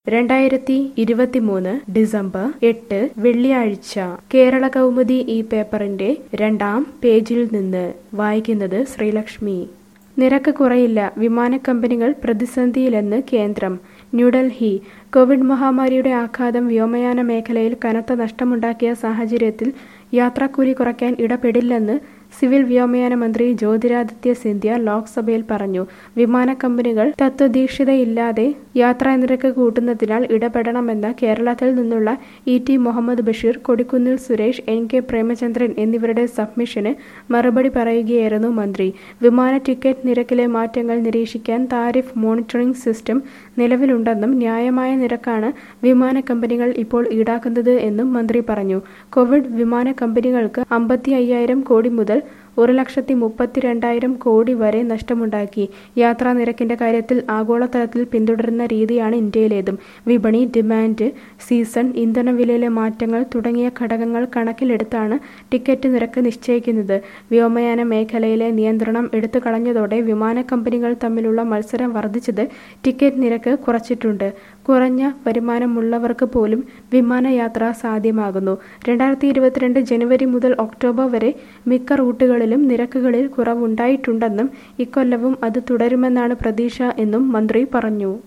രണ്ടായിരത്തി ഇരുപത്തിമൂന്ന് ഡിസംബർ എട്ട് വെള്ളിയാഴ്ച കേരള കൗമുദി ഈ പേപ്പറിന്റെ രണ്ടാം പേജിൽ നിന്ന് വായിക്കുന്നത് ശ്രീലക്ഷ്മി നിരക്ക് കുറയില്ല വിമാനക്കമ്പനികൾ പ്രതിസന്ധിയിലെന്ന് കേന്ദ്രം ന്യൂഡൽഹി കോവിഡ് മഹാമാരിയുടെ ആഘാതം വ്യോമയാന മേഖലയിൽ കനത്ത നഷ്ടമുണ്ടാക്കിയ സാഹചര്യത്തിൽ യാത്രാക്കൂലി കുറയ്ക്കാൻ ഇടപെടില്ലെന്ന് സിവിൽ വ്യോമയാന മന്ത്രി ജ്യോതിരാദിത്യ സിന്ധ്യ ലോക്സഭയിൽ പറഞ്ഞു വിമാനക്കമ്പനികൾ തത്വദീക്ഷിതയില്ലാതെ യാത്രാ നിരക്ക് കൂട്ടുന്നതിനാൽ ഇടപെടണമെന്ന കേരളത്തിൽ നിന്നുള്ള E T Muhammad Basheer Kodikunnil Suresh N K Premachandran എന്നിവരുടെ സബ്മിഷന് മറുപടി പറയുകയായിരുന്നു മന്ത്രി വിമാന ടിക്കറ്റ് നിരക്കിലെ മാറ്റങ്ങൾ നിരീക്ഷിക്കാൻ താരിഫ് മോണിറ്ററിംഗ് സിസ്റ്റം നിലവിലുണ്ടെന്നും ന്യായമായ നിരക്കാണ് വിമാന കമ്പനികൾ ഇപ്പോൾ ഈടാക്കുന്നത് എന്നും മന്ത്രി പറഞ്ഞു കോവിഡ് വിമാന കമ്പനികൾക്ക് അമ്പത്തി അയ്യായിരം കോടി മുതൽ ഒരു ലക്ഷത്തി മുപ്പത്തിരണ്ടായിരം കോടി വരെ നഷ്ടമുണ്ടാക്കി യാത്രാ നിരക്കിന്റെ കാര്യത്തിൽ ആഗോളതലത്തിൽ പിന്തുടരുന്ന രീതിയാണ് ഇന്ത്യയിലേതും വിപണി ഡിമാൻഡ് സീസൺ ഇന്ധനവിലയിലെ മാറ്റങ്ങൾ തുടങ്ങിയ ഘടകങ്ങൾ കണക്കിലെടുത്താണ് ടിക്കറ്റ് നിരക്ക് നിശ്ചയിക്കുന്നത് വ്യോമയാന മേഖലയിലെ നിയന്ത്രണം എടുത്തു കളഞ്ഞതോടെ വിമാന കമ്പനികൾ തമ്മിലുള്ള മത്സരം വർദ്ധിച്ചത് ടിക്കറ്റ് നിരക്ക് കുറച്ചിട്ടുണ്ട് കുറഞ്ഞ വരുമാനമുള്ളവർക്ക് പോലും വിമാനയാത്ര സാധ്യമാകുന്നു രണ്ടായിരത്തി ഇരുപത്തിരണ്ട് ജനുവരി മുതൽ ഒക്ടോബർ വരെ മിക്ക റൂട്ടുകളിലും നിരക്കുകളിൽ കുറവുണ്ടായിട്ടുണ്ടെന്നും ഇക്കൊല്ലവും അത് തുടരുമെന്നാണ് പ്രതീക്ഷ എന്നും മന്ത്രി പറഞ്ഞു